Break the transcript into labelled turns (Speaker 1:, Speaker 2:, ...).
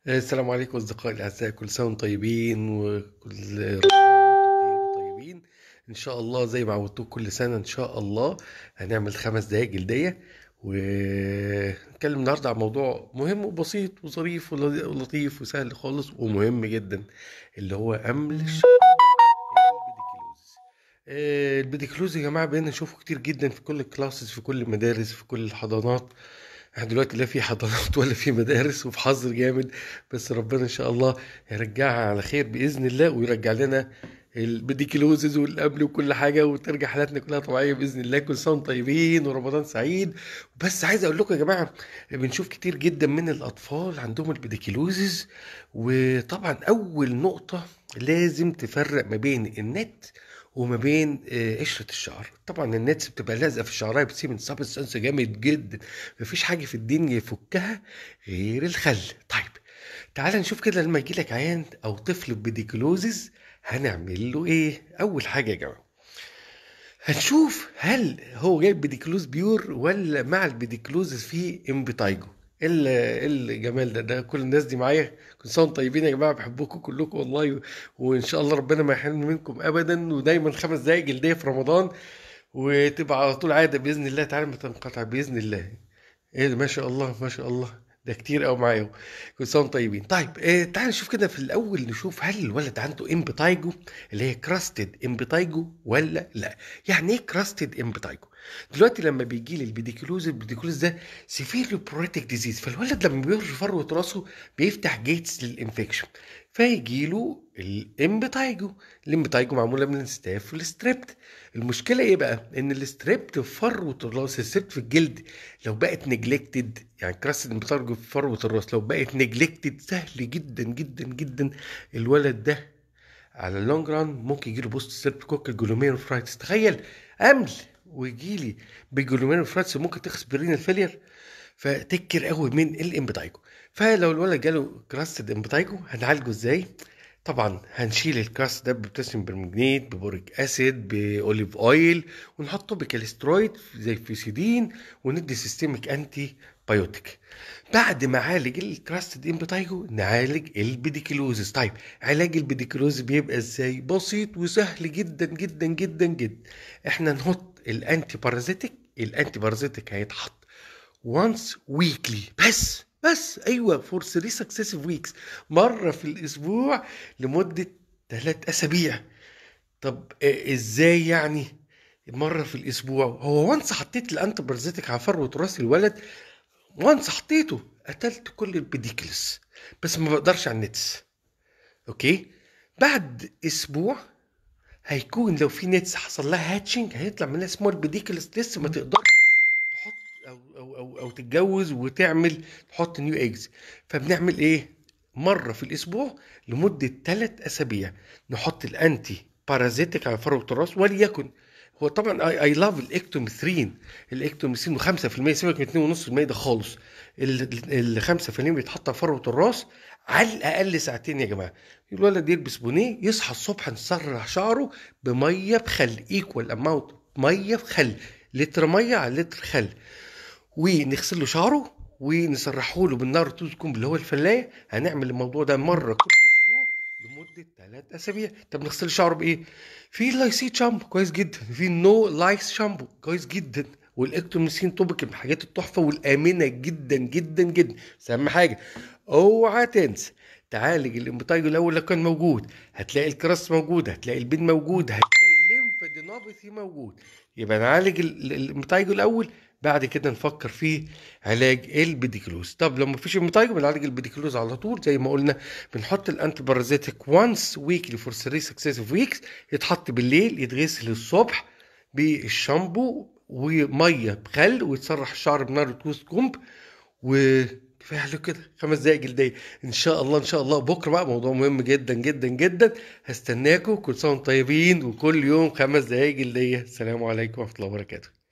Speaker 1: السلام عليكم أصدقائي الأعزاء كل سنة وانتم طيبين وكل رمضان وانتم طيبين إن شاء الله زي ما عودتوك كل سنة إن شاء الله هنعمل خمس دقايق جلدية ونتكلم النهاردة عن موضوع مهم وبسيط وظريف ولطيف وسهل خالص ومهم جدا اللي هو أمل الشعر البيديكلوز آه، البيديكلوز يا جماعة بقينا نشوفه كتير جدا في كل الكلاسز في كل المدارس في كل الحضانات احنا دلوقتي لا في حضانات ولا في مدارس وفي حظر جامد بس ربنا ان شاء الله يرجعها على خير باذن الله ويرجع لنا البيديكلوزز والقبل وكل حاجه وترجع حالاتنا كلها طبيعيه باذن الله كل سنه وانتم طيبين ورمضان سعيد بس عايز اقول لكم يا جماعه بنشوف كتير جدا من الاطفال عندهم البيديكلوزز وطبعا اول نقطه لازم تفرق ما بين النت وما بين آه، قشرة الشعر طبعا النتس بتبقى لازقة في الشعراية بتسيب سبستانس جامد جدا مفيش حاجة في الدنيا يفكها غير الخل طيب تعال نشوف كده لما يجيلك عيان او طفل ببيديكلوزز هنعمل له ايه اول حاجة يا جماعة هنشوف هل هو جايب بيديكلوز بيور ولا مع البيديكلوز فيه امبيتايجو ايه ال- إيه الجمال ده ده كل الناس دي معايا كل سنه وانتم طيبين يا جماعه بحبكم كلكم والله و- وان شاء الله ربنا ما يحرمني منكم ابدا ودايما خمس دقايق جلديه في رمضان وتبقى على طول عاده باذن الله تعالى ما تنقطع باذن الله ايه ده ما شاء الله ما شاء الله ده كتير قوي معايا كل سنه وانتم طيبين طيب إيه تعال نشوف كده في الاول نشوف هل الولد عنده امبيتايجو اللي هي كراستد امبيتايجو ولا لا يعني ايه كراستد امبيتايجو دلوقتي لما بيجي لي البيديكلوز البيديكلوز ده سيفير بروتيك ديزيز فالولد لما بيهرش فروه راسه بيفتح جيتس للانفكشن فيجي له الامبيتايجو الامبيتايجو معموله من الستاف والستريبت المشكله ايه بقى ان الستريبت في فروه الراس الستريبت في الجلد لو بقت نجلكتد يعني كراس الامبيتايجو في فروه الراس لو بقت نجلكتد سهل جدا جدا جدا الولد ده على اللونج ران ممكن يجيله بوست سيربتوكوك جلوميروفرايتس تخيل امل ويجيلي بجلوميروفرايتس ممكن تخص برينال فيلير فتكر قوي من الامبيتايجو فلو الولد جاله كراستد امبيتايجو هنعالجه ازاي طبعا هنشيل الكراست ده ببوتاسيوم برمجنيت ببوريك اسيد باوليف اويل ونحطه بكالسترويد زي فيسيدين وندي سيستميك انتي بايوتيك بعد ما عالج الكراستد امبيتايجو نعالج البيديكلوزس طيب علاج البيديكلوز بيبقى ازاي بسيط وسهل جدا جدا جدا جدا احنا نحط الانتي بارازيتيك الانتي بارازيتيك هيتحط once weekly بس بس ايوه فور 3 successive weeks مره في الاسبوع لمده ثلاث اسابيع طب آه، ازاي يعني مره في الاسبوع هو وانس حطيت الانتي بارازيتيك على فروه راس الولد وانس حطيته قتلت كل البيديكلس بس ما بقدرش على النتس اوكي بعد اسبوع هيكون لو في نتس حصل لها هاتشنج هيطلع منها سمول بيديكلس لسه ما تقدرش تحط او او او, أو تتجوز وتعمل تحط نيو ايجز فبنعمل ايه مره في الاسبوع لمده ثلاث اسابيع نحط الانتي بارازيتيك على فروه الراس وليكن هو طبعا اي اي لاف الاكتوميثرين الاكتوميثرين 5% سيبك من 2.5% ده خالص ال 5% بيتحط على فروه الراس على الاقل ساعتين يا جماعه الولد يلبس بونيه يصحى الصبح نسرح شعره بميه بخل ايكوال اماونت ميه بخل لتر ميه على لتر خل ونغسل له شعره ونسرحه له بالنار تكون اللي هو الفلايه هنعمل الموضوع ده مره كل اسبوع لمده ثلاث اسابيع طب نغسل شعره بايه في لايسيت شامبو كويس جدا في نو لايس شامبو كويس جدا والاكتوميسين توبك من الحاجات التحفه والامنه جدا جدا جدا بس اهم حاجه اوعى تنسى تعالج الامبتايجو الاول لو كان موجود هتلاقي الكراس موجود هتلاقي البين موجود هتلاقي الليمفادينوباثي موجود يبقى نعالج ال- ال- الامبتايجو الاول بعد كده نفكر في علاج البيديكلوز طب لو مفيش امبتايجو بنعالج البيديكلوز على طول زي ما قلنا بنحط الانتي بارازيتيك وانس ويكلي فور 3 سكسيسيف ويكس يتحط بالليل يتغسل الصبح بالشامبو وميه بخل ويتسرح الشعر بنار توست كومب وكفايه عليك كده خمس دقايق جلديه ان شاء الله ان شاء الله بكره بقى موضوع مهم جدا جدا جدا هستناكم كل سنه وانتم طيبين وكل يوم خمس دقايق جلديه السلام عليكم ورحمه الله وبركاته